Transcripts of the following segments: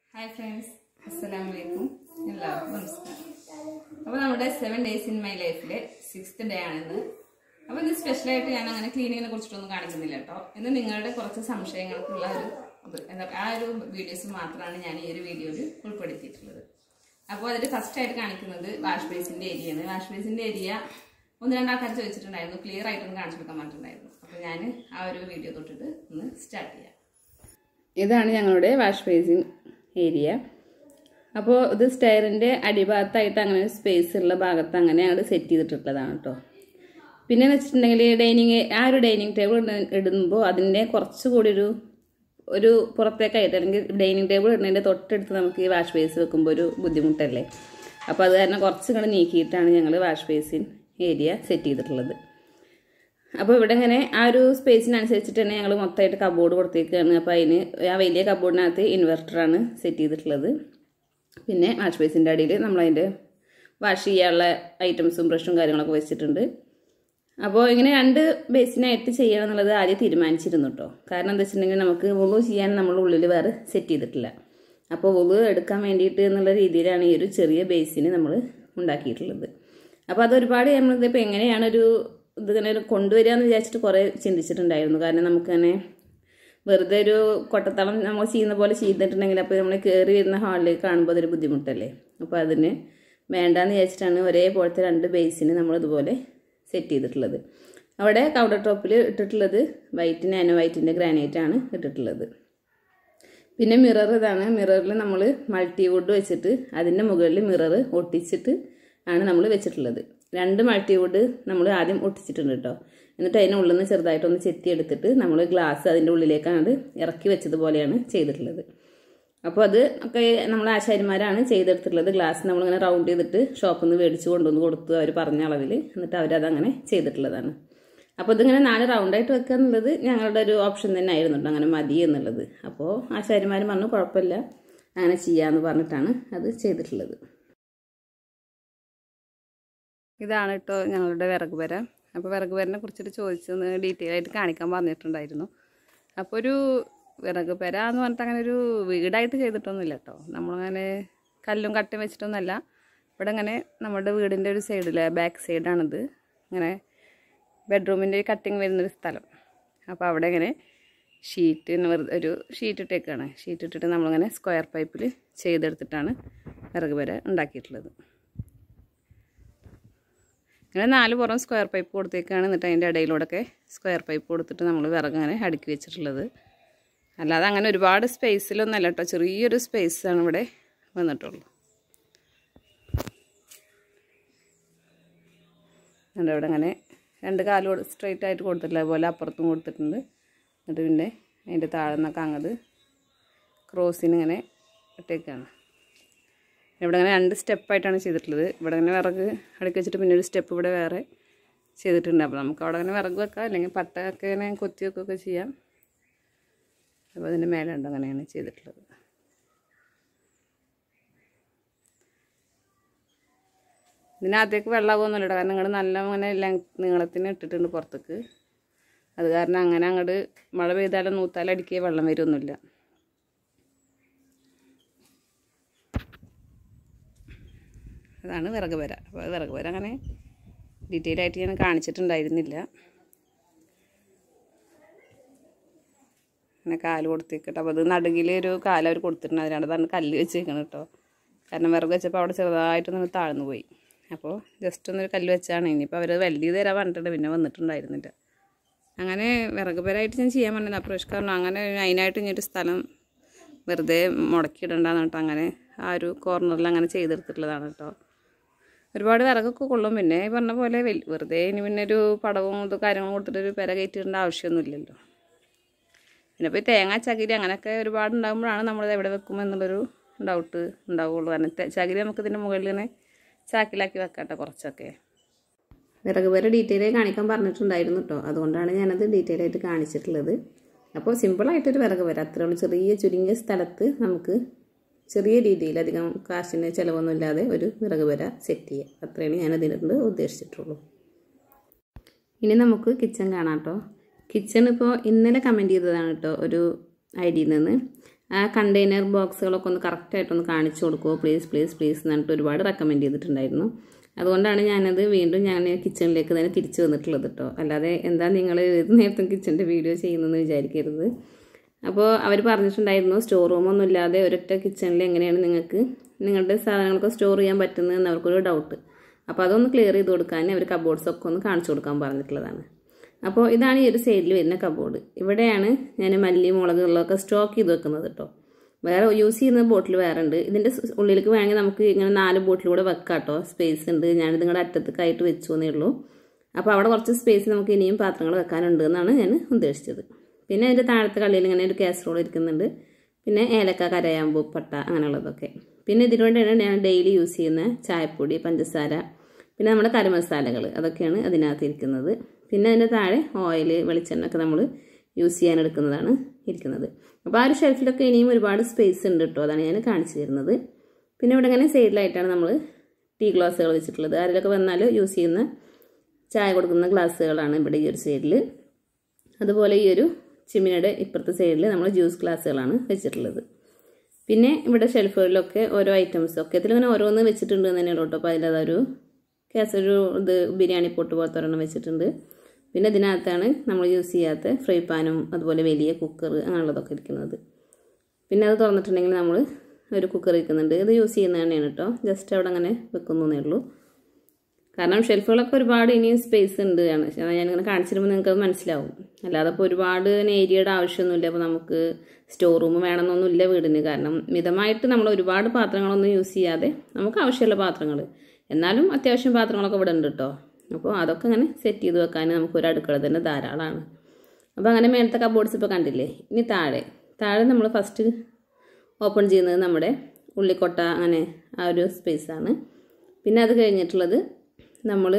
hi friends അസ്സലാമു അലൈക്കും എല്ലാവർക്കും നമസ്കാരം അപ്പോൾ നമ്മുടെ സെവൻ ഡേയ്സ് ഇൻ മൈ ലൈഫിലെ സിക്സ്ത് ഡേ ആണിന്ന് അപ്പോൾ ഇന്ന് സ്പെഷ്യലായിട്ട് ഞാൻ അങ്ങനെ ക്ലീനിങ്ങിനെ കുറിച്ചിട്ടൊന്നും കാണിക്കുന്നില്ല കേട്ടോ ഇന്ന് നിങ്ങളുടെ കുറച്ച് സംശയങ്ങൾക്കുള്ള ഒരു ഇത് എന്താ ആ ഒരു വീഡിയോസ് മാത്രമാണ് ഞാൻ ഈ ഒരു വീഡിയോയിൽ ഉൾപ്പെടുത്തിയിട്ടുള്ളത് അപ്പോൾ അതിൽ ഫസ്റ്റ് ആയിട്ട് കാണിക്കുന്നത് വാഷ് ബേസിൻ്റെ ഏരിയയാണ് വാഷ് ബേസിൻ്റെ ഏരിയ ഒന്ന് രണ്ടാൾക്കാർ ചോദിച്ചിട്ടുണ്ടായിരുന്നു ക്ലിയർ ആയിട്ടൊന്ന് കാണിച്ചു കൊടുക്കാൻ പറഞ്ഞിട്ടുണ്ടായിരുന്നു അപ്പോൾ ഞാൻ ആ ഒരു വീഡിയോ തൊട്ടിട്ട് ഒന്ന് സ്റ്റാർട്ട് ചെയ്യാം ഇതാണ് ഞങ്ങളുടെ വാഷ് ബേസിൻ ഏരിയ അപ്പോൾ ഇത് സ്റ്റെയറിൻ്റെ അടിഭാഗത്തായിട്ട് അങ്ങനെ ഒരു സ്പേസ് ഉള്ള ഭാഗത്ത് അങ്ങനെ അങ്ങോട്ട് സെറ്റ് ചെയ്തിട്ടുള്ളതാണ് കേട്ടോ പിന്നെ എന്ന് വെച്ചിട്ടുണ്ടെങ്കിൽ ഡൈനിങ് ആ ഒരു ഡൈനിങ് ടേബിൾ ഇടുമ്പോൾ അതിൻ്റെ കുറച്ചുകൂടി ഒരു ഒരു പുറത്തേക്കായിട്ട് അല്ലെങ്കിൽ ഡൈനിങ് ടേബിൾ ഇടുന്നതിൻ്റെ തൊട്ടടുത്ത് നമുക്ക് ഈ വാഷ് ബേസ് വെക്കുമ്പോൾ ഒരു ബുദ്ധിമുട്ടല്ലേ അപ്പോൾ അത് കാരണം കുറച്ചും കൂടെ നീക്കിയിട്ടാണ് ഞങ്ങൾ വാഷ് ബേസിൻ ഏരിയ സെറ്റ് ചെയ്തിട്ടുള്ളത് അപ്പോൾ ഇവിടെ ഇങ്ങനെ ആ ഒരു സ്പേസിനനുസരിച്ചിട്ട് തന്നെ ഞങ്ങൾ മൊത്തമായിട്ട് കബോർഡ് കൊടുത്തേക്കാണ് അപ്പോൾ അതിന് ആ വലിയ കബോർഡിനകത്ത് ഇൻവെർട്ടറാണ് സെറ്റ് ചെയ്തിട്ടുള്ളത് പിന്നെ വാഷ് ബേസിൻ്റെ അടിയിൽ നമ്മളതിൻ്റെ വാഷ് ചെയ്യാനുള്ള ഐറ്റംസും ബ്രഷും കാര്യങ്ങളൊക്കെ വെച്ചിട്ടുണ്ട് അപ്പോൾ ഇങ്ങനെ രണ്ട് ബേസിനായിട്ട് ചെയ്യണം എന്നുള്ളത് ആദ്യം തീരുമാനിച്ചിരുന്നു കേട്ടോ കാരണം എന്താ വെച്ചിട്ടുണ്ടെങ്കിൽ നമുക്ക് വുളു ചെയ്യാൻ നമ്മൾ ഉള്ളിൽ വേറെ സെറ്റ് ചെയ്തിട്ടില്ല അപ്പോൾ വുളു എടുക്കാൻ വേണ്ടിയിട്ട് എന്നുള്ള രീതിയിലാണ് ഈ ഒരു ചെറിയ ബേസിന് നമ്മൾ ഉണ്ടാക്കിയിട്ടുള്ളത് അപ്പോൾ അതൊരുപാട് നമ്മളിതിപ്പോൾ എങ്ങനെയാണ് ഒരു ഇതിങ്ങനെ ഒരു കൊണ്ടുവരിക എന്ന് വിചാരിച്ചിട്ട് കുറേ ചിന്തിച്ചിട്ടുണ്ടായിരുന്നു കാരണം നമുക്കങ്ങനെ വെറുതെ ഒരു കൊട്ടത്തളം നമ്മൾ ചെയ്യുന്ന പോലെ ചെയ്തിട്ടുണ്ടെങ്കിൽ അപ്പോൾ നമ്മൾ കയറി വരുന്ന ഹാളിലേക്ക് കാണുമ്പോൾ അതൊരു ബുദ്ധിമുട്ടല്ലേ അപ്പോൾ അതിന് വേണ്ടാന്ന് വിചാരിച്ചിട്ടാണ് ഒരേപോലത്തെ രണ്ട് ബേസിന് നമ്മളിതുപോലെ സെറ്റ് ചെയ്തിട്ടുള്ളത് അവിടെ കൗണ്ടർ ടോപ്പിൽ ഇട്ടിട്ടുള്ളത് വൈറ്റ് നാനോ വൈറ്റിൻ്റെ ഗ്രാനൈറ്റ് ആണ് ഇട്ടിട്ടുള്ളത് പിന്നെ മിറർ ഇതാണ് മിററിൽ നമ്മൾ മൾട്ടിവുഡ് വെച്ചിട്ട് അതിൻ്റെ മുകളിൽ മിറർ ഒട്ടിച്ചിട്ട് ആണ് നമ്മൾ വെച്ചിട്ടുള്ളത് രണ്ട് മൾട്ടിവുഡ് നമ്മൾ ആദ്യം ഒട്ടിച്ചിട്ടുണ്ട് കേട്ടോ എന്നിട്ട് അതിൻ്റെ ഉള്ളിൽ നിന്ന് ചെറുതായിട്ടൊന്ന് ചെത്തി എടുത്തിട്ട് നമ്മൾ ഗ്ലാസ് അതിൻ്റെ ഉള്ളിലേക്കാണ് ഇറക്കി വെച്ചതുപോലെയാണ് ചെയ്തിട്ടുള്ളത് അപ്പോൾ അത് ഒക്കെ നമ്മൾ ആശാരിമാരാണ് ചെയ്തെടുത്തിട്ടുള്ളത് ഗ്ലാസ് നമ്മളിങ്ങനെ റൗണ്ട് ചെയ്തിട്ട് ഷോപ്പിൽ നിന്ന് മേടിച്ച് കൊണ്ടുവന്ന് കൊടുത്തു അവർ പറഞ്ഞ അളവിൽ എന്നിട്ട് അവരതങ്ങനെ ചെയ്തിട്ടുള്ളതാണ് അപ്പോൾ ഇതിങ്ങനെ നാല് റൗണ്ടായിട്ട് വെക്കുക എന്നുള്ളത് ഞങ്ങളുടെ ഒരു ഓപ്ഷൻ തന്നെ ആയിരുന്നു കേട്ടോ അങ്ങനെ മതി എന്നുള്ളത് അപ്പോൾ ആശാരിമാർ പറഞ്ഞു കുഴപ്പമില്ല അങ്ങനെ ചെയ്യാമെന്ന് പറഞ്ഞിട്ടാണ് അത് ചെയ്തിട്ടുള്ളത് ഇതാണ് കേട്ടോ ഞങ്ങളുടെ വിറക് വര അപ്പോൾ വിറക് വരനെ കുറിച്ചിട്ട് ചോദിച്ചൊന്ന് ഡീറ്റെയിൽ ആയിട്ട് കാണിക്കാൻ പറഞ്ഞിട്ടുണ്ടായിരുന്നു അപ്പോൾ ഒരു വിറക് പെര എന്ന് പറഞ്ഞിട്ട് അങ്ങനെ ഒരു വീടായിട്ട് ചെയ്തിട്ടൊന്നുമില്ല കേട്ടോ നമ്മളങ്ങനെ കല്ലും കട്ടയും വെച്ചിട്ടൊന്നുമല്ല ഇവിടെ ഇങ്ങനെ നമ്മുടെ വീടിൻ്റെ ഒരു സൈഡിൽ ബാക്ക് സൈഡാണിത് ഇങ്ങനെ ബെഡ്റൂമിൻ്റെ കട്ടിങ് വരുന്നൊരു സ്ഥലം അപ്പോൾ അവിടെ ഇങ്ങനെ ഷീറ്റ് വെറുതെ ഒരു ഷീറ്റ് ഇട്ടേക്കാണ് ഷീറ്റ് ഇട്ടിട്ട് നമ്മളിങ്ങനെ സ്ക്വയർ പൈപ്പിൽ ചെയ്തെടുത്തിട്ടാണ് വിറക് പെര ഉണ്ടാക്കിയിട്ടുള്ളത് ഇങ്ങനെ നാല് പുറം സ്ക്വയർ പൈപ്പ് കൊടുത്തേക്കാണ് എന്നിട്ട് അതിൻ്റെ ഇടയിലൂടെയൊക്കെ സ്ക്വയർ പൈപ്പ് കൊടുത്തിട്ട് നമ്മൾ വിറക് അങ്ങനെ അടുക്കി വെച്ചിട്ടുള്ളത് അല്ലാതെ അങ്ങനെ ഒരുപാട് സ്പേസിലൊന്നല്ല കേട്ടോ ചെറിയൊരു സ്പേസാണ് ഇവിടെ വന്നിട്ടുള്ളൂ എന്നിട്ട് ഇവിടെ അങ്ങനെ രണ്ട് കാല് സ്ട്രെയിറ്റ് ആയിട്ട് കൊടുത്തിട്ടില്ല അതുപോലെ അപ്പുറത്തും കൊടുത്തിട്ടുണ്ട് എന്നിട്ട് പിന്നെ അതിൻ്റെ താഴെ നിന്നൊക്കെ അങ്ങോട്ട് ക്രോസിന് ഇങ്ങനെ ഇട്ടേക്കാണ് ഇവിടെ ഇങ്ങനെ രണ്ട് സ്റ്റെപ്പായിട്ടാണ് ചെയ്തിട്ടുള്ളത് ഇവിടെ ഇങ്ങനെ വിറക് അടുക്കി വെച്ചിട്ട് പിന്നെ ഒരു സ്റ്റെപ്പ് ഇവിടെ വേറെ ചെയ്തിട്ടുണ്ട് അപ്പോൾ നമുക്ക് അവിടെ ഇങ്ങനെ വിറക് വെക്കാം അല്ലെങ്കിൽ പട്ടയൊക്കെ ഇങ്ങനെ കൊത്തി വെക്കുകയൊക്കെ ചെയ്യാം അപ്പോൾ അതിൻ്റെ മേലെ ഉണ്ട് അങ്ങനെയാണ് ചെയ്തിട്ടുള്ളത് ഇതിനകത്തേക്ക് വെള്ളമാകുമൊന്നുമില്ല കാരണം നിങ്ങൾ നല്ല അങ്ങനെ ലെങ് നീളത്തിന് ഇട്ടിട്ടുണ്ട് പുറത്തേക്ക് അത് കാരണം അങ്ങനെ അങ്ങോട്ട് മഴ പെയ്താലും നൂത്താലും അടിക്കുക വെള്ളം വരുമൊന്നുമില്ല അതാണ് വിറക് വര അപ്പോൾ വിറക് വര അങ്ങനെ ഡീറ്റെയിൽ ആയിട്ട് ഞാൻ കാണിച്ചിട്ടുണ്ടായിരുന്നില്ല അങ്ങനെ കാല് കൊടുത്തേക്കട്ടെ അപ്പോൾ അത് നടുകിൽ ഒരു കാല് അവർ കൊടുത്തിട്ടുണ്ട് അതിനാണ് അതാണ് കല്ല് വെച്ചേക്കണം കേട്ടോ കാരണം വിറക് വെച്ചപ്പോൾ അവിടെ ചെറുതായിട്ടൊന്ന് താഴ്ന്നു പോയി അപ്പോൾ ജസ്റ്റ് ഒന്നൊരു കല്ല് വെച്ചാണ് ഇനിയിപ്പോൾ അവർ വെൽഡ് തരാൻ പറഞ്ഞിട്ടുണ്ട് പിന്നെ വന്നിട്ടുണ്ടായിരുന്നില്ല അങ്ങനെ വിറക് പേരായിട്ട് ഞാൻ ചെയ്യാൻ പറഞ്ഞത് അപ്രോഷ് കാരണം അങ്ങനെ അതിനായിട്ട് ഇനിയൊരു സ്ഥലം വെറുതെ മുടക്കിയിടണ്ടെന്ന് കേട്ടോ അങ്ങനെ ആ ഒരു കോർണറിൽ അങ്ങനെ ചെയ്തെടുത്തിട്ടുള്ളതാണ് കേട്ടോ ഒരുപാട് വിറകൊക്കെ കൊള്ളും പിന്നെ ഈ പറഞ്ഞ പോലെ വെറുതെ ഇനി പിന്നെ ഒരു പടവും ഇത് കാര്യങ്ങളും കൊടുത്തിട്ട് ഒരു പെര കയറ്റിയിടേണ്ട ആവശ്യമൊന്നുമില്ലല്ലോ പിന്നെ ഇപ്പോൾ ഈ തേങ്ങ ചകിരി അങ്ങനെയൊക്കെ ഒരുപാട് ഉണ്ടാകുമ്പോഴാണ് നമ്മളിത് എവിടെ വെക്കും എന്നുള്ളൊരു ഡൗട്ട് ഉണ്ടാവുള്ളൂ കാരണം ചകിരി നമുക്ക് ഇതിൻ്റെ മുകളിൽ ഇങ്ങനെ ചാക്കിലാക്കി വെക്കട്ടെ കുറച്ചൊക്കെ വിറക് പേരെ ഡീറ്റെയിൽ ആയി കാണിക്കാൻ പറഞ്ഞിട്ടുണ്ടായിരുന്നു കേട്ടോ അതുകൊണ്ടാണ് ഞാനത് ഡീറ്റെയിൽ ആയിട്ട് കാണിച്ചിട്ടുള്ളത് അപ്പോൾ സിമ്പിളായിട്ടൊരു വിറക് വര അത്രയുള്ള ചെറിയ ചുരുങ്ങിയ സ്ഥലത്ത് നമുക്ക് ചെറിയ രീതിയിൽ അധികം കാശിന് ചിലവൊന്നും ഇല്ലാതെ ഒരു വിറക് വര സെറ്റ് ചെയ്യുക അത്രയാണ് ഞാൻ അതിനോട് ഉദ്ദേശിച്ചിട്ടുള്ളൂ ഇനി നമുക്ക് കിച്ചൺ കാണാം കേട്ടോ കിച്ചൺ ഇപ്പോൾ ഇന്നലെ കമൻറ്റ് ചെയ്തതാണ് കേട്ടോ ഒരു ഐ ഡിയിൽ നിന്ന് ആ കണ്ടെയ്നർ ബോക്സുകളൊക്കെ ഒന്ന് കറക്റ്റായിട്ടൊന്ന് കാണിച്ചു കൊടുക്കുമോ പ്ലീസ് പ്ലീസ് പ്ലീസ് എന്ന് പറഞ്ഞിട്ട് ഒരുപാട് റെക്കമെൻഡ് ചെയ്തിട്ടുണ്ടായിരുന്നു അതുകൊണ്ടാണ് ഞാനത് വീണ്ടും ഞാൻ കിച്ചണിലേക്ക് തന്നെ തിരിച്ചു വന്നിട്ടുള്ളത് കേട്ടോ അല്ലാതെ എന്താ നിങ്ങൾ ഏത് നേരത്തും കിച്ചൻ്റെ വീഡിയോ ചെയ്യുന്നതെന്ന് വിചാരിക്കരുത് അപ്പോൾ അവർ പറഞ്ഞിട്ടുണ്ടായിരുന്നു സ്റ്റോർ റൂമൊന്നും ഇല്ലാതെ ഒരൊറ്റ കിച്ചണിൽ എങ്ങനെയാണ് നിങ്ങൾക്ക് നിങ്ങളുടെ സാധനങ്ങളൊക്കെ സ്റ്റോർ ചെയ്യാൻ പറ്റുന്നതെന്ന് അവർക്കൊരു ഡൗട്ട് അപ്പോൾ അതൊന്ന് ക്ലിയർ ചെയ്ത് കൊടുക്കാൻ അവർ കബോർഡ്സ് ഒക്കെ ഒന്ന് കാണിച്ചു കൊടുക്കാൻ പറഞ്ഞിട്ടുള്ളതാണ് അപ്പോൾ ഇതാണ് ഈ ഒരു സൈഡിൽ വരുന്ന കബോർഡ് ഇവിടെയാണ് ഞാൻ മല്ലി മുളകുകളൊക്കെ സ്റ്റോക്ക് ചെയ്ത് വെക്കുന്നത് കേട്ടോ വേറെ യൂസ് ചെയ്യുന്ന ബോട്ടിൽ വേറെ ഉണ്ട് ഇതിൻ്റെ ഉള്ളിലേക്ക് വേണമെങ്കിൽ നമുക്ക് ഇങ്ങനെ നാല് ബോട്ടിൽ കൂടെ വെക്കാം കേട്ടോ സ്പേസ് ഉണ്ട് ഞാനിത് നിങ്ങളുടെ അറ്റത്തേക്കായിട്ട് വെച്ചു എന്നേ ഉള്ളൂ അപ്പോൾ അവിടെ കുറച്ച് സ്പേസ് നമുക്ക് ഇനിയും പാത്രങ്ങൾ വെക്കാനുണ്ട് എന്നാണ് ഞാൻ ഉദ്ദേശിച്ചത് പിന്നെ അതിൻ്റെ താഴത്തെ കള്ളിയിൽ ഇങ്ങനെ ഒരു കാസറോൾ ഇരിക്കുന്നുണ്ട് പിന്നെ ഏലക്ക കരയാമ്പൂ പട്ട അങ്ങനെയുള്ളതൊക്കെ പിന്നെ ഇതിനുവേണ്ടിയാണ് ഞാൻ ഡെയിലി യൂസ് ചെയ്യുന്ന ചായപ്പൊടി പഞ്ചസാര പിന്നെ നമ്മുടെ കറി മസാലകൾ അതൊക്കെയാണ് അതിനകത്ത് ഇരിക്കുന്നത് പിന്നെ അതിൻ്റെ താഴെ ഓയിൽ വെളിച്ചെണ്ണ ഒക്കെ നമ്മൾ യൂസ് ചെയ്യാൻ എടുക്കുന്നതാണ് ഇരിക്കുന്നത് അപ്പോൾ ആ ഒരു ഷെൽഫിലൊക്കെ ഇനിയും ഒരുപാട് സ്പേസ് ഉണ്ട് കേട്ടോ അതാണ് ഞാൻ കാണിച്ചു തരുന്നത് പിന്നെ ഇവിടെ ഇങ്ങനെ സൈഡിലായിട്ടാണ് നമ്മൾ ടീ ഗ്ലാസ്സുകൾ വെച്ചിട്ടുള്ളത് ആരെങ്കിലൊക്കെ വന്നാൽ യൂസ് ചെയ്യുന്ന ചായ കൊടുക്കുന്ന ഗ്ലാസ്സുകളാണ് ഇവിടെ ഈ ഒരു സൈഡിൽ അതുപോലെ ഈ ഒരു ചിമ്മിനിയുടെ ഇപ്പുറത്തെ സൈഡിൽ നമ്മൾ ജ്യൂസ് ഗ്ലാസ്സുകളാണ് വെച്ചിട്ടുള്ളത് പിന്നെ ഇവിടെ ഷെൽഫുകളിലൊക്കെ ഓരോ ഐറ്റംസ് ഒക്കെ ഇതിലിങ്ങനെ ഓരോന്ന് വെച്ചിട്ടുണ്ട് എന്ന് തന്നെയുള്ളൂ കേട്ടോ അപ്പോൾ അതിലതൊരു കേസ് ഒരു ഇത് ബിരിയാണി പൊട്ട് പോലത്തെ ഒരെണ്ണം വെച്ചിട്ടുണ്ട് പിന്നെ ഇതിനകത്താണ് നമ്മൾ യൂസ് ചെയ്യാത്ത ഫ്രൈ പാനും അതുപോലെ വലിയ കുക്കർ അങ്ങനെയുള്ളതൊക്കെ ഇരിക്കുന്നത് പിന്നെ അത് തുറന്നിട്ടുണ്ടെങ്കിൽ നമ്മൾ ഒരു കുക്കർ ഇരിക്കുന്നുണ്ട് ഇത് യൂസ് ചെയ്യുന്നത് തന്നെയാണ് കേട്ടോ ജസ്റ്റ് അവിടെ അങ്ങനെ വെക്കുന്നേ ഉള്ളൂ കാരണം ഷെൽഫുകളൊക്കെ ഒരുപാട് ഇനിയും സ്പേസ് ഉണ്ട് ആണ് ഞാനിങ്ങനെ കാണിച്ചിരുമ്പോൾ നിങ്ങൾക്ക് അത് മനസ്സിലാവും അല്ലാതെ ഇപ്പോൾ ഒരുപാട് ഏരിയയുടെ ആവശ്യമൊന്നുമില്ല അപ്പോൾ നമുക്ക് സ്റ്റോർ റൂം വേണമെന്നൊന്നുമില്ല വീടിന് കാരണം മിതമായിട്ട് നമ്മൾ ഒരുപാട് പാത്രങ്ങളൊന്നും യൂസ് ചെയ്യാതെ നമുക്ക് ആവശ്യമുള്ള പാത്രങ്ങൾ എന്നാലും അത്യാവശ്യം പാത്രങ്ങളൊക്കെ ഇവിടെ ഉണ്ട് കേട്ടോ അപ്പോൾ അതൊക്കെ അങ്ങനെ സെറ്റ് ചെയ്ത് വെക്കാൻ നമുക്ക് ഒരു അടുക്കള തന്നെ ധാരാളമാണ് അപ്പോൾ അങ്ങനെ മേലത്തെ കബോർഡ്സ് ഇപ്പോൾ കണ്ടില്ലേ ഇനി താഴെ താഴെ നമ്മൾ ഫസ്റ്റ് ഓപ്പൺ ചെയ്യുന്നത് നമ്മുടെ ഉള്ളിക്കൊട്ട അങ്ങനെ ആ ഒരു സ്പേസാണ് പിന്നെ അത് കഴിഞ്ഞിട്ടുള്ളത് നമ്മൾ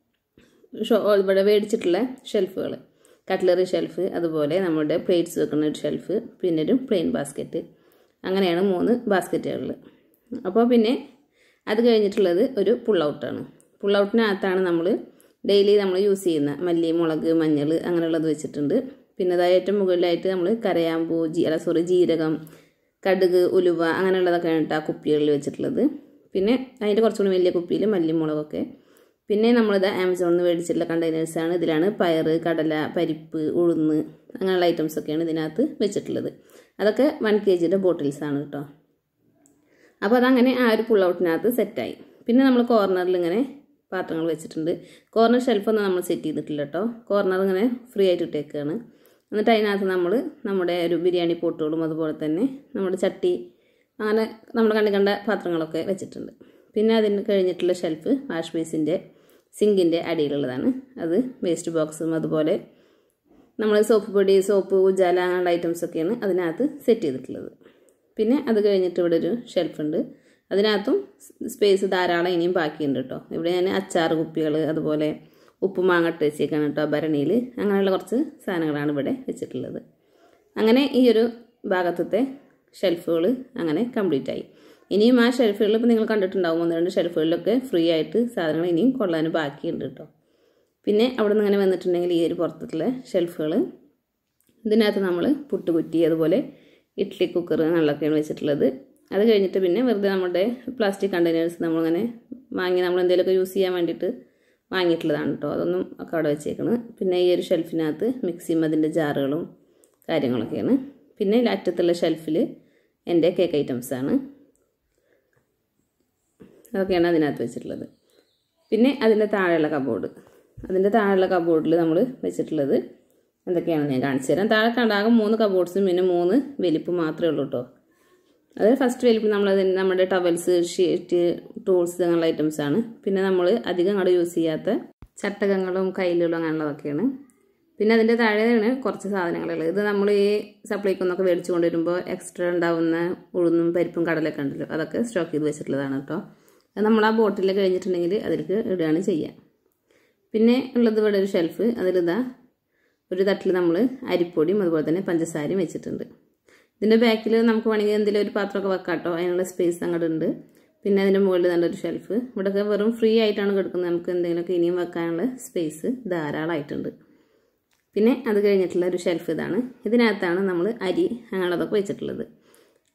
ഷോ ഇവിടെ മേടിച്ചിട്ടുള്ള ഷെൽഫുകൾ കട്ട്ലറി ഷെൽഫ് അതുപോലെ നമ്മുടെ പ്ലേറ്റ്സ് വെക്കുന്ന ഒരു ഷെൽഫ് പിന്നെ ഒരു പ്ലെയിൻ ബാസ്ക്കറ്റ് അങ്ങനെയാണ് മൂന്ന് ബാസ്ക്കറ്റുകളിൽ അപ്പോൾ പിന്നെ അത് കഴിഞ്ഞിട്ടുള്ളത് ഒരു പുൾ ഔട്ടാണ് പുൾ ഔട്ടിനകത്താണ് നമ്മൾ ഡെയിലി നമ്മൾ യൂസ് ചെയ്യുന്ന മല്ലി മുളക് മഞ്ഞൾ അങ്ങനെയുള്ളത് വെച്ചിട്ടുണ്ട് പിന്നെ അതായത് ഏറ്റവും മുകളിലായിട്ട് നമ്മൾ കരയാമ്പൂ ജീ അല്ല സോറി ജീരകം കടുക് ഉലുവ അങ്ങനെയുള്ളതൊക്കെയാണ് കേട്ടോ ആ കുപ്പികളിൽ വെച്ചിട്ടുള്ളത് പിന്നെ അതിൻ്റെ കുറച്ചുകൂടി വലിയ കുപ്പിയിൽ മല്ലി മുളകൊക്കെ പിന്നെ നമ്മളിത് ആമസോണിൽ നിന്ന് മേടിച്ചിട്ടുള്ള കണ്ടെയ്നേഴ്സാണ് ഇതിലാണ് പയറ് കടല പരിപ്പ് ഉഴുന്ന് അങ്ങനെയുള്ള ഐറ്റംസൊക്കെയാണ് ഇതിനകത്ത് വെച്ചിട്ടുള്ളത് അതൊക്കെ വൺ കെ ജിയുടെ ബോട്ടിൽസാണ് കേട്ടോ അപ്പോൾ അതങ്ങനെ ആ ഒരു പുൾ ഔട്ടിനകത്ത് സെറ്റായി പിന്നെ നമ്മൾ കോർണറിൽ ഇങ്ങനെ പാത്രങ്ങൾ വെച്ചിട്ടുണ്ട് കോർണർ ഷെൽഫൊന്നും നമ്മൾ സെറ്റ് ചെയ്തിട്ടില്ല കേട്ടോ കോർണർ ഇങ്ങനെ ഫ്രീ ആയിട്ട് ഇട്ടേക്കാണ് എന്നിട്ട് അതിനകത്ത് നമ്മൾ നമ്മുടെ ഒരു ബിരിയാണി പോട്ടുകളും അതുപോലെ തന്നെ നമ്മുടെ ചട്ടി അങ്ങനെ നമ്മൾ കണ്ടു കണ്ട പാത്രങ്ങളൊക്കെ വെച്ചിട്ടുണ്ട് പിന്നെ അതിന് കഴിഞ്ഞിട്ടുള്ള ഷെൽഫ് വാഷ് ബേസിൻ്റെ സിങ്കിൻ്റെ അടിയിലുള്ളതാണ് അത് വേസ്റ്റ് ബോക്സും അതുപോലെ നമ്മൾ സോപ്പ് പൊടി സോപ്പ് ഉജാല അങ്ങനെയുള്ള ഐറ്റംസൊക്കെയാണ് അതിനകത്ത് സെറ്റ് ചെയ്തിട്ടുള്ളത് പിന്നെ അത് കഴിഞ്ഞിട്ട് ഇവിടെ ഒരു ഷെൽഫുണ്ട് അതിനകത്തും സ്പേസ് ധാരാളം ഇനിയും ബാക്കിയുണ്ട് കേട്ടോ ഇവിടെ ഞാൻ അച്ചാർ കുപ്പികൾ അതുപോലെ ഉപ്പ് മാങ്ങട്ട് വെച്ചേക്കാണ് കേട്ടോ ഭരണിയിൽ അങ്ങനെയുള്ള കുറച്ച് സാധനങ്ങളാണ് ഇവിടെ വെച്ചിട്ടുള്ളത് അങ്ങനെ ഈ ഒരു ഭാഗത്തത്തെ ഷെൽഫുകൾ അങ്ങനെ കംപ്ലീറ്റ് ആയി ഇനിയും ആ ഷെൽഫുകളിൽ ഇപ്പോൾ നിങ്ങൾ കണ്ടിട്ടുണ്ടാവും ഒന്ന് രണ്ട് ഷെൽഫുകളിലൊക്കെ ഫ്രീ ആയിട്ട് സാധനങ്ങൾ ഇനിയും കൊള്ളാൻ ബാക്കിയുണ്ട് കേട്ടോ പിന്നെ അവിടെ നിന്ന് ഇങ്ങനെ വന്നിട്ടുണ്ടെങ്കിൽ ഈ ഒരു പുറത്തുള്ള ഷെൽഫുകൾ ഇതിനകത്ത് നമ്മൾ പുട്ടുകുറ്റി അതുപോലെ ഇഡ്ഡലി കുക്കർ അങ്ങനെയുള്ളതൊക്കെയാണ് വെച്ചിട്ടുള്ളത് അത് കഴിഞ്ഞിട്ട് പിന്നെ വെറുതെ നമ്മുടെ പ്ലാസ്റ്റിക് കണ്ടെയ്നേഴ്സ് നമ്മളിങ്ങനെ വാങ്ങി നമ്മൾ എന്തെങ്കിലുമൊക്കെ യൂസ് ചെയ്യാൻ വേണ്ടിയിട്ട് വാങ്ങിയിട്ടുള്ളതാണ് കേട്ടോ അതൊന്നും ഒക്കെ അവിടെ വെച്ചേക്കുന്നത് പിന്നെ ഈ ഒരു ഷെൽഫിനകത്ത് മിക്സിയും അതിൻ്റെ ജാറുകളും കാര്യങ്ങളൊക്കെയാണ് പിന്നെ അറ്റത്തുള്ള ഷെൽഫിൽ എൻ്റെ കേക്ക് ഐറ്റംസാണ് അതൊക്കെയാണ് അതിനകത്ത് വെച്ചിട്ടുള്ളത് പിന്നെ അതിൻ്റെ താഴെയുള്ള കബോർഡ് അതിൻ്റെ താഴെയുള്ള കബോർഡിൽ നമ്മൾ വെച്ചിട്ടുള്ളത് എന്തൊക്കെയാണെന്ന് ഞാൻ കാണിച്ചു തരാം താഴെ കണ്ടാകും മൂന്ന് കബോർഡ്സും പിന്നെ മൂന്ന് വലിപ്പ് മാത്രമേ ഉള്ളൂ കേട്ടോ അത് ഫസ്റ്റ് വലിപ്പ് നമ്മൾ നമ്മുടെ ടവൽസ് ഷീറ്റ് ടൂൾസ് അങ്ങനെയുള്ള ഐറ്റംസ് ആണ് പിന്നെ നമ്മൾ അധികം അങ്ങോട്ട് യൂസ് ചെയ്യാത്ത ചട്ടകങ്ങളും കയ്യിലുകളും അങ്ങനെയുള്ളതൊക്കെയാണ് പിന്നെ അതിൻ്റെ താഴെയാണ് കുറച്ച് സാധനങ്ങളുള്ളത് ഇത് നമ്മൾ ഈ സപ്ലൈക്കൊന്നൊക്കെ മേടിച്ചു കൊണ്ടുവരുമ്പോൾ എക്സ്ട്രാ ഉണ്ടാവുന്ന ഉഴുന്നും പരിപ്പും കടലൊക്കെ ഉണ്ടല്ലോ അതൊക്കെ സ്റ്റോക്ക് ചെയ്ത് വെച്ചിട്ടുള്ളതാണ് കേട്ടോ അത് നമ്മൾ ആ ബോട്ടിൽ കഴിഞ്ഞിട്ടുണ്ടെങ്കിൽ അതിലേക്ക് ഇടുകയാണ് ചെയ്യുക പിന്നെ ഉള്ളത് ഇവിടെ ഒരു ഷെൽഫ് അതിലിതാ ഒരു തട്ടിൽ നമ്മൾ അരിപ്പൊടിയും അതുപോലെ തന്നെ പഞ്ചസാരയും വെച്ചിട്ടുണ്ട് ഇതിൻ്റെ ബാക്കിൽ നമുക്ക് വേണമെങ്കിൽ എന്തെങ്കിലും ഒരു പാത്രമൊക്കെ വെക്കാം കേട്ടോ അതിനുള്ള സ്പേസ് അങ്ങോട്ട് ഉണ്ട് പിന്നെ അതിൻ്റെ മുകളിൽ നല്ലൊരു ഷെൽഫ് ഇവിടെയൊക്കെ വെറും ഫ്രീ ആയിട്ടാണ് കിടക്കുന്നത് നമുക്ക് എന്തെങ്കിലുമൊക്കെ ഇനിയും വെക്കാനുള്ള സ്പേസ് ധാരാളമായിട്ടുണ്ട് പിന്നെ അത് കഴിഞ്ഞിട്ടുള്ള ഒരു ഷെൽഫ് ഇതാണ് ഇതിനകത്താണ് നമ്മൾ അരി അങ്ങനെയുള്ളതൊക്കെ വെച്ചിട്ടുള്ളത്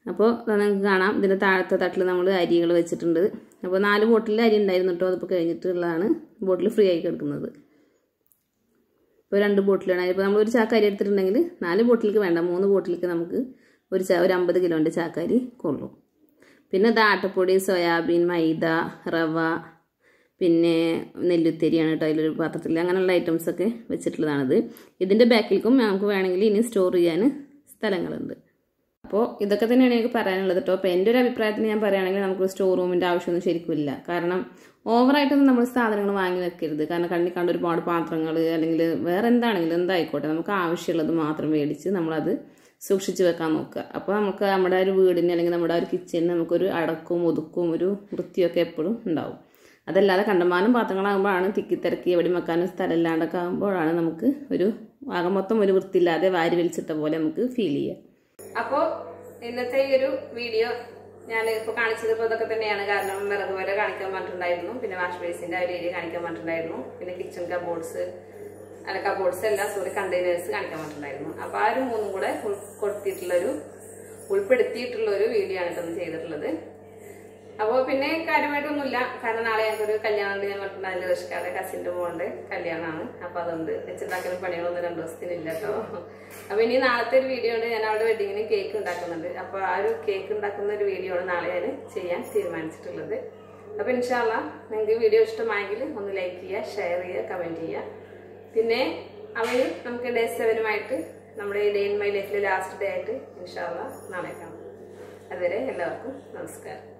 അപ്പോൾ നിങ്ങൾക്ക് കാണാം ഇതിൻ്റെ താഴത്തെ തട്ടിൽ നമ്മൾ അരികൾ വെച്ചിട്ടുണ്ട് അപ്പോൾ നാല് ബോട്ടിൽ അരി ഉണ്ടായിരുന്നു കേട്ടോ അതിപ്പോൾ കഴിഞ്ഞിട്ടുള്ളതാണ് ബോട്ടിൽ ഫ്രീ ആയി കിടക്കുന്നത് ഇപ്പോൾ രണ്ട് ബോട്ടിലാണ് ഇപ്പോൾ നമ്മൾ ഒരു ചാക്ക അരി എടുത്തിട്ടുണ്ടെങ്കിൽ നാല് ബോട്ടിലേക്ക് വേണ്ട മൂന്ന് ബോട്ടിലേക്ക് നമുക്ക് ഒരു ചാ ഒരു അമ്പത് കിലോൻ്റെ ചാക്കരി കൊള്ളും പിന്നെ ഇത് ആട്ടപ്പൊടി സോയാബീൻ മൈദ റവ പിന്നെ നെല്ലുത്തരിയാണ് കേട്ടോ അതിലൊരു പാത്രത്തിൽ അങ്ങനെയുള്ള ഐറ്റംസൊക്കെ വെച്ചിട്ടുള്ളതാണിത് ഇതിൻ്റെ ബാക്കിലേക്കും നമുക്ക് വേണമെങ്കിൽ ഇനി സ്റ്റോർ ചെയ്യാൻ സ്ഥലങ്ങളുണ്ട് അപ്പോൾ ഇതൊക്കെ തന്നെയാണ് എനിക്ക് പറയാനുള്ളത് കേട്ടോ അപ്പോൾ എൻ്റെ ഒരു അഭിപ്രായത്തിന് ഞാൻ പറയുകയാണെങ്കിൽ നമുക്ക് സ്റ്റോർ റൂമിൻ്റെ ആവശ്യമൊന്നും ശരിക്കും ഇല്ല കാരണം ഓവറായിട്ടൊന്നും നമ്മൾ സാധനങ്ങൾ വാങ്ങി വെക്കരുത് കാരണം കണ്ണി കണ്ട ഒരുപാട് പാത്രങ്ങൾ അല്ലെങ്കിൽ വേറെ എന്താണെങ്കിലും എന്തായിക്കോട്ടെ നമുക്ക് ആവശ്യമുള്ളത് മാത്രം മേടിച്ച് നമ്മളത് സൂക്ഷിച്ച് വെക്കാൻ നോക്കുക അപ്പോൾ നമുക്ക് നമ്മുടെ ഒരു വീടിന് അല്ലെങ്കിൽ നമ്മുടെ ഒരു കിച്ചണിന് നമുക്കൊരു അടക്കവും ഒതുക്കവും ഒരു വൃത്തിയൊക്കെ എപ്പോഴും ഉണ്ടാവും അതല്ലാതെ കണ്ടമാനം പാത്രങ്ങളാകുമ്പോഴാണ് തിക്കിത്തിരക്കി എവിടെ വെക്കാനും സ്ഥലമില്ലാണ്ടൊക്കെ ആകുമ്പോഴാണ് നമുക്ക് ഒരു ആകെ മൊത്തം ഒരു വൃത്തിയില്ലാതെ വാരി വലിച്ചിട്ട പോലെ നമുക്ക് ഫീൽ ചെയ്യുക അപ്പോൾ ഇന്നത്തെ ഈ ഒരു വീഡിയോ ഞാൻ ഇപ്പോൾ കാണിച്ചത് ഇപ്പോൾ ഇതൊക്കെ തന്നെയാണ് കാരണം വിറക് വരെ കാണിക്കാൻ പറഞ്ഞിട്ടുണ്ടായിരുന്നു പിന്നെ വാഷ് ബേസിൻ്റെ ഒരു ഏരിയ കാണിക്കാൻ പറഞ്ഞിട്ടുണ്ടായിരുന്നു പിന്നെ കിച്ചൺ കബോർഡ്സ് അല്ല കബോർഡ്സ് അല്ല സോറി കണ്ടെയ്നേഴ്സ് കാണിക്കാൻ പറഞ്ഞിട്ടുണ്ടായിരുന്നു അപ്പോൾ ആ ഒരു മൂന്നും കൂടെ ഉൾപ്പെടുത്തിയിട്ടുള്ളൊരു ഉൾപ്പെടുത്തിയിട്ടുള്ള ഒരു വീഡിയോ ആണ് ഇതൊന്ന് ചെയ്തിട്ടുള്ളത് അപ്പോൾ പിന്നെ കാര്യമായിട്ടൊന്നുമില്ല കാരണം നാളെ ഞങ്ങൾക്കൊരു കല്യാണം ഉണ്ട് ഞാൻ പറഞ്ഞിട്ടുണ്ടായിരുന്നു റഷ്കാരുടെ കസിൻ്റെ മോളുടെ കല്യാണമാണ് അപ്പോൾ അതുകൊണ്ട് വെച്ചുണ്ടാക്കുന്ന പണികളൊന്നും രണ്ട് ദിവസത്തിനില്ല കേട്ടോ അപ്പോൾ ഇനി നാളത്തെ ഒരു വീഡിയോ ഉണ്ട് ഞാൻ അവിടെ വെഡിങ്ങിന് കേക്ക് ഉണ്ടാക്കുന്നുണ്ട് അപ്പോൾ ആ ഒരു കേക്ക് ഉണ്ടാക്കുന്ന ഒരു വീഡിയോ ആണ് നാളെ ഞാൻ ചെയ്യാൻ തീരുമാനിച്ചിട്ടുള്ളത് അപ്പോൾ ഇൻഷാല്ല നിങ്ങൾക്ക് വീഡിയോ ഇഷ്ടമായെങ്കിൽ ഒന്ന് ലൈക്ക് ചെയ്യുക ഷെയർ ചെയ്യുക കമൻറ്റ് ചെയ്യുക പിന്നെ അവർ നമുക്ക് ഡേ സെവനുമായിട്ട് നമ്മുടെ ഈ ഡേ ഇൻ മൈ ലൈഫിലെ ലാസ്റ്റ് ഡേ ആയിട്ട് ഇൻഷാല്ല നാളെ കാണാം അതുവരെ എല്ലാവർക്കും നമസ്കാരം